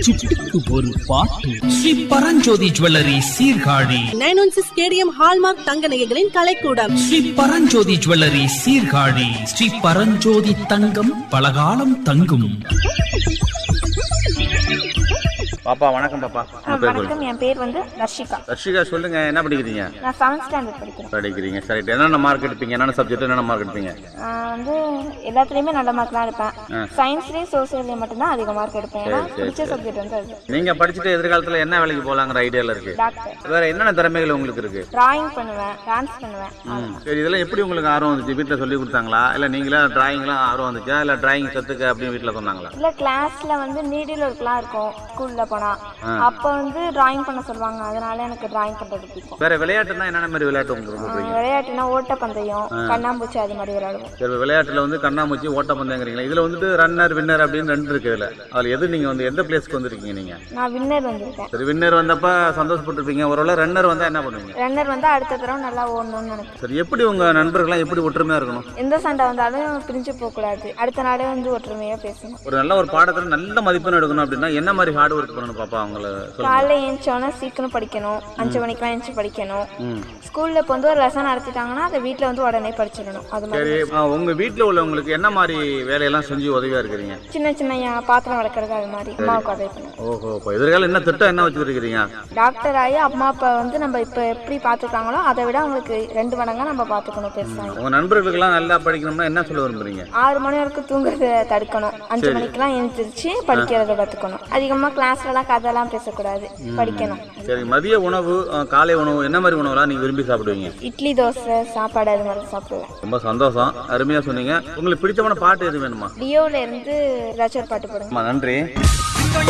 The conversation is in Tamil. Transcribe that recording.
சிட்டுக்கு ஒரு பாட்டு Sri Paranjothi jewellery Sirkazhi nine one six KDM hallmark தங்க நகைகளின் கலைக்கூடம் ஸ்ரீ பரஞ்சோதி ஜுவல்லரி சீர்காழி ஸ்ரீ பரஞ்சோதி தங்கம் பலகாலம் தங்கும் பாப்பா வணக்கம் பாப்பா ஆ, உங்க பேர் சொல்லுங்க வணக்கம் என் பேர் வந்து ரஷிகா ரஷிகா சொல்லுங்க என்ன படிக்கிறீங்க நான் செவன்த் ஸ்டாண்டர்ட் படிக்கிறேன் படிக்கிறீங்க சரி என்னென்ன மார்க் எடுப்பீங்க என்னென்ன சப்ஜெக்ட் என்னென்ன மார்க் எடுப்பீங்க நான் வந்து எல்லாத்துலேயுமே நல்ல மார்க் தான் எடுப்பேன் சயின்ஸ்லேயும் சோசியல்லையும் மட்டும்தான் அதிக மார்க் எடுப்பேன் ஏன்னா பிடிச்ச சப்ஜெக்ட் வந்து அது நீங்க படிச்சுட்டு எதிர்காலத்துல என்ன வேலைக்கு போலாங்கிற ஐடியால இருக்கு டாக்டர் வேற என்னென்ன திறமைகள் உங்களுக்கு இருக்கு டிராயிங் பண்ணுவேன் டான்ஸ் பண்ணுவேன் ம். சரி இதெல்லாம் எப்படி உங்களுக்கு ஆர்வம் வந்துச்சு வீட்டில் சொல்லி கொடுத்தாங்களா இல்லை நீங்களா டிராயிங்லாம் ஆர்வம் வந்துச்சா இல்லை டிராயிங் கற்றுக்க அப்படின்னு வீட்டில் சொன்னாங்களா இல்லை கிளாஸில் வந்து நீடில் ஒர்க்லாம் இருக்கும் ஸ்கூலில் போனால் அப்போ வந்து டிராயிங் பண்ண சொல்லுவாங்க அதனால எனக்கு டிராயிங் பண்ணுறது பிடிக்கும் வேற விளையாட்டுனா என்னென்ன மாதிரி விளையாட்டு உங்களுக்கு ரொம்ப ஆ, பிடிக்கும் விளையாட்டுனா ஓட்டப்பந்தயம் கண்ணாம்பூச்சி அது மாதிரி விளையாடுவோம் சரி விளையாட்டுல வந்து கண்ணாமூச்சி ஓட்டப்பந்தயங்கிறீங்களா இதுல வந்துட்டு ரன்னர் வின்னர் அப்படின்னு ரெண்டு இருக்கு இதுல அதுல எது நீங்க வந்து எந்த பிளேஸ்க்கு வந்திருக்கீங்க நீங்க நான் வின்னர் வந்திருக்கேன் சரி வின்னர் வந்தப்ப சந்தோஷப்பட்டிருப்பீங்க ஒருவேளை ரன்னர் வந்தா என்ன பண்ணுவீங்க ரன்னர் வந்து அடுத்த தடவை நல்லா ஓடணும்னு நினைப்பேன் சரி எப்படி உங்க நண்பர்கள்லாம் எப்படி ஒற்றுமையா இருக்கணும் எந்த சண்டை வந்தாலும் பிரிஞ்சு போகக்கூடாது அடுத்த நாளே வந்து ஒற்றுமையாக பேசணும் ஒரு நல்ல ஒரு பாடத்துல நல்ல மதிப்பெண் எடுக்கணும் அப்படின்னா என்ன மாதிரி ஹார்ட் ஒர்க் பண்ணணும் பாப்பா அவங்கள சொல்லுங்க காலைல ஏஞ்சோன்னா சீக்கிரம் படிக்கணும் அஞ்சு மணிக்கெல்லாம் எழுந்து படிக்கணும் ம். ஸ்கூல்ல இப்போ வந்து ஒரு லெசன் நடத்திட்டாங்கன்னா அதை வீட்டில் வந்து உடனே படிச்சிடணும் அது மாதிரி சரி ஆ, உங்க வீட்டுல உள்ளவங்களுக்கு என்ன மாதிரி வேலையெல்லாம் செஞ்சு உதவியா இருக்கிறீங்க சின்ன சின்ன யா- பாத்திரம் வளர்க்குறது அது மாதிரி அம்மாவுக்கு உதவி பண்ணுவேன் ஓஹோ இப்போ எதிர்காலம் என்ன திட்டம் என்ன வச்சுருக்கிறீங்க டாக்டர் ஆகி அம்மா அப்பா வந்து நம்ம இப்போ எப்படி பார்த்துருக்காங்களோ அதை விட அவங்களுக்கு ரெண்டு மடங்கா நம்ம பார்த்துக்கணும் பெருசாக உங்க நண்பர்களுக்கெல்லாம் நல்லா படிக்கணும்னா என்ன சொல்ல விரும்புறீங்க ஆறு மணி வரைக்கும் தூங்குறத தடுக்கணும் அஞ்சு மணிக்கெல்லாம் எழுந்திரிச்சு படிக்கிறத கற்றுக்கணும் அதிகமாக கிளாஸ்லலாம் கதைலாம் பேசக்கூடாது படிக்கணும் சரி மதிய உணவு ஆ, காலை உணவு என்ன மாதிரி உணவுலாம் நீங்க விரும்பி சாப்பிடுவீங்க இட்லி தோசை சாப்பாடு அது மாதிரி சாப்பிடுவேன் ரொம்ப சந்தோஷம் அருமையா சொன்னீங்க உங்களுக்கு பிடிச்சமான பாட்டு எது வேணுமா டியோவில் இருந்து ஏதாச்சும் ஒரு பாட்டு போடுங்க ஆமா நன்றி